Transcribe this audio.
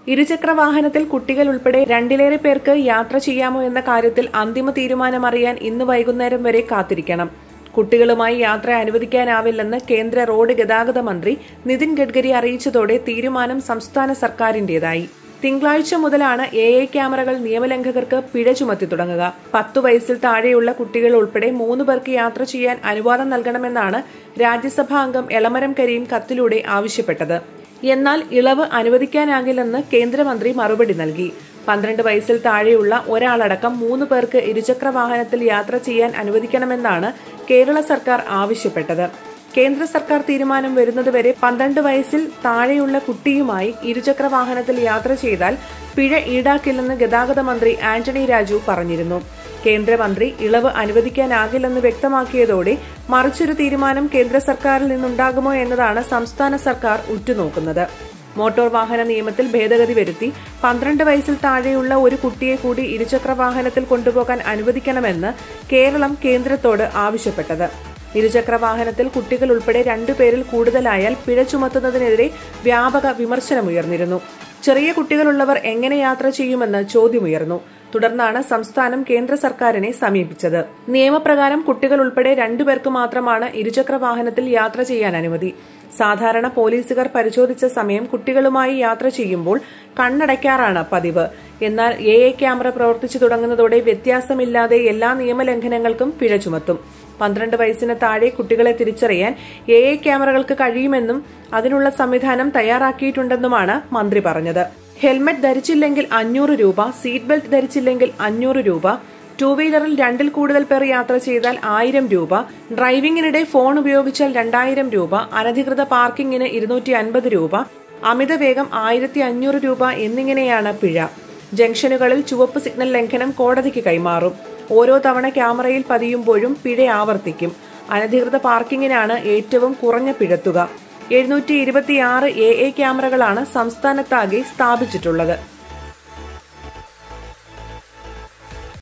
ഇരുചക്ര വാഹനത്തിൽ കുട്ടികൾ ഉൾപ്പെടെ രണ്ടിലേറെ പേർക്ക് യാത്ര ചെയ്യാമോ എന്ന കാര്യത്തിൽ അന്തിമ തീരുമാനമറിയാൻ ഇന്ന് വൈകുന്നേരം വരെ കാത്തിരിക്കണം കുട്ടികളുമായി യാത്ര അനുവദിക്കാനാവില്ലെന്ന് കേന്ദ്ര റോഡ് ഗതാഗത മന്ത്രി നിതിൻ ഗഡ്കരി അറിയിച്ചതോടെ തീരുമാനം സംസ്ഥാന സർക്കാരിന്റേതായി തിങ്കളാഴ്ച മുതലാണ് എ ഐ ക്യാമറകൾ നിയമലംഘകർക്ക് പിഴ ചുമത്തി തുടങ്ങുക പത്തു വയസ്സിൽ താഴെയുള്ള കുട്ടികൾ ഉൾപ്പെടെ മൂന്ന് പേർക്ക് യാത്ര ചെയ്യാൻ അനുവാദം നൽകണമെന്നാണ് രാജ്യസഭാ അംഗം എളമരം കരീം കത്തിലൂടെ ആവശ്യപ്പെട്ടത് എന്നാൽ ഇളവ് അനുവദിക്കാനാകില്ലെന്ന് കേന്ദ്രമന്ത്രി മറുപടി നൽകി പന്ത്രണ്ട് വയസ്സിൽ താഴെയുള്ള ഒരാളടക്കം മൂന്ന് പേർക്ക് ഇരുചക്ര വാഹനത്തിൽ യാത്ര ചെയ്യാൻ അനുവദിക്കണമെന്നാണ് കേരള സർക്കാർ ആവശ്യപ്പെട്ടത് കേന്ദ്ര സർക്കാർ തീരുമാനം വരുന്നതുവരെ പന്ത്രണ്ട് വയസ്സിൽ താഴെയുള്ള കുട്ടിയുമായി ഇരുചക്ര വാഹനത്തിൽ യാത്ര ചെയ്താൽ പിഴ ഈടാക്കില്ലെന്ന് ഗതാഗത മന്ത്രി ആന്റണി രാജു പറഞ്ഞിരുന്നു കേന്ദ്രമന്ത്രി ഇളവ് അനുവദിക്കാനാകില്ലെന്ന് വ്യക്തമാക്കിയതോടെ മറിച്ചൊരു തീരുമാനം കേന്ദ്ര സർക്കാരിൽ നിന്നുണ്ടാകുമോ എന്നതാണ് സംസ്ഥാന സർക്കാർ ഉറ്റുനോക്കുന്നത് മോട്ടോർ വാഹന നിയമത്തിൽ ഭേദഗതി വരുത്തി പന്ത്രണ്ട് വയസ്സിൽ താഴെയുള്ള ഒരു കുട്ടിയെ കൂടി ഇരുചക്ര വാഹനത്തിൽ കൊണ്ടുപോകാൻ അനുവദിക്കണമെന്ന് കേരളം കേന്ദ്രത്തോട് ആവശ്യപ്പെട്ടത് ഇരുചക്ര വാഹനത്തിൽ കുട്ടികൾ ഉൾപ്പെടെ രണ്ടുപേരിൽ കൂടുതലായാൽ പിഴ ചുമത്തുന്നതിനെതിരെ വ്യാപക വിമർശനമുയർന്നിരുന്നു ചെറിയ കുട്ടികളുള്ളവർ എങ്ങനെ യാത്ര ചെയ്യുമെന്ന് ചോദ്യമുയർന്നു തുടർന്നാണ് സംസ്ഥാനം കേന്ദ്ര സർക്കാരിനെ സമീപിച്ചത് നിയമപ്രകാരം കുട്ടികൾ ഉൾപ്പെടെ രണ്ടുപേർക്ക് മാത്രമാണ് ഇരുചക്ര വാഹനത്തിൽ യാത്ര ചെയ്യാൻ അനുമതി സാധാരണ പോലീസുകാർ പരിശോധിച്ച സമയം കുട്ടികളുമായി യാത്ര ചെയ്യുമ്പോൾ കണ്ണടയ്ക്കാറാണ് പതിവ് എന്നാൽ എ ഐ ക്യാമറ പ്രവർത്തിച്ചു തുടങ്ങുന്നതോടെ വ്യത്യാസമില്ലാതെ എല്ലാ നിയമലംഘനങ്ങൾക്കും പിഴ ചുമത്തും പന്ത്രണ്ട് വയസ്സിന് താഴെ കുട്ടികളെ തിരിച്ചറിയാൻ എ ഐ ക്യാമറകൾക്ക് കഴിയുമെന്നും അതിനുള്ള സംവിധാനം തയ്യാറാക്കിയിട്ടുണ്ടെന്നുമാണ് മന്ത്രി പറഞ്ഞത് ഹെൽമറ്റ് ധരിച്ചില്ലെങ്കിൽ അഞ്ഞൂറ് രൂപ സീറ്റ് ബെൽറ്റ് ധരിച്ചില്ലെങ്കിൽ അഞ്ഞൂറ് രൂപ ടൂ വീലറിൽ രണ്ടിൽ കൂടുതൽ പേർ യാത്ര ചെയ്താൽ ആയിരം രൂപ ഡ്രൈവിംഗിനിടെ ഫോൺ ഉപയോഗിച്ചാൽ രണ്ടായിരം രൂപ അനധികൃത പാർക്കിങ്ങിന് ഇരുന്നൂറ്റി അൻപത് രൂപ അമിത വേഗം ആയിരത്തി അഞ്ഞൂറ് രൂപ എന്നിങ്ങനെയാണ് പിഴ ജംഗ്ഷനുകളിൽ ചുവപ്പ് സിഗ്നൽ ലംഘനം കോടതിക്ക് കൈമാറും ഓരോ തവണ ക്യാമറയിൽ പതിയുമ്പോഴും പിഴ ആവർത്തിക്കും അനധികൃത പാർക്കിങ്ങിനാണ് ഏറ്റവും കുറഞ്ഞ പിഴത്തുക എഴുന്നൂറ്റി ഇരുപത്തിയാറ് എ എ ക്യാമറകളാണ് സംസ്ഥാനത്താകെ സ്ഥാപിച്ചിട്ടുള്ളത്